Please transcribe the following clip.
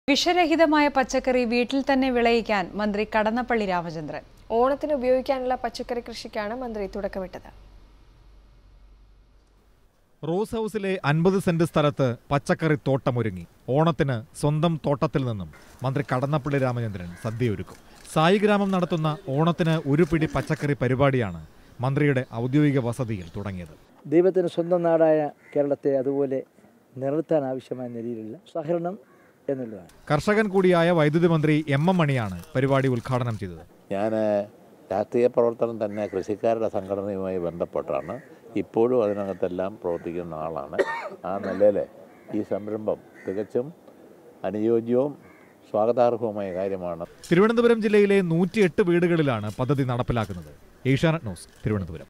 വിഷരഹിതമായ പച്ചക്കറി വീട്ടിൽ തന്നെ വിളയിക്കാൻ മന്ത്രി കടന്നപ്പള്ളി രാമചന്ദ്രൻ ഓണത്തിന് ഉപയോഗിക്കാനുള്ള പച്ചക്കറി കൃഷിക്കാണ് മന്ത്രി തുടക്കമിട്ടത് റോസ് ഹൗസിലെ അൻപത് സെന്റ് സ്ഥലത്ത് പച്ചക്കറി തോട്ടമൊരുങ്ങി ഓണത്തിന് സ്വന്തം തോട്ടത്തിൽ നിന്നും മന്ത്രി കടന്നപ്പള്ളി രാമചന്ദ്രൻ സദ്യയൊരുക്കും സായിഗ്രാമം നടത്തുന്ന ഓണത്തിന് ഒരു പിടി പച്ചക്കറി പരിപാടിയാണ് മന്ത്രിയുടെ ഔദ്യോഗിക വസതിയിൽ തുടങ്ങിയത് ദൈവത്തിന് സ്വന്തം നാടായ കേരളത്തെ അതുപോലെ നിലനിർത്താൻ ആവശ്യമായ നിലയിലുള്ള സഹകരണം എന്നുള്ളതാണ് കർഷകൻ കൂടിയായ വൈദ്യുതി മന്ത്രി എം എം മണിയാണ് പരിപാടി ഉദ്ഘാടനം ചെയ്തത് ഞാൻ രാഷ്ട്രീയ പ്രവർത്തനം തന്നെ കൃഷിക്കാരുടെ സംഘടനയുമായി ബന്ധപ്പെട്ടാണ് ഇപ്പോഴും അതിനകത്തെല്ലാം പ്രവർത്തിക്കുന്ന ആളാണ് ആ നിലയിൽ ഈ സംരംഭം തികച്ചും അനുയോജ്യവും സ്വാഗതാർഹവുമായ കാര്യമാണ് തിരുവനന്തപുരം ജില്ലയിലെ നൂറ്റിയെട്ട് വീടുകളിലാണ് പദ്ധതി നടപ്പിലാക്കുന്നത് ഏഷ്യാനെറ്റ് ന്യൂസ് തിരുവനന്തപുരം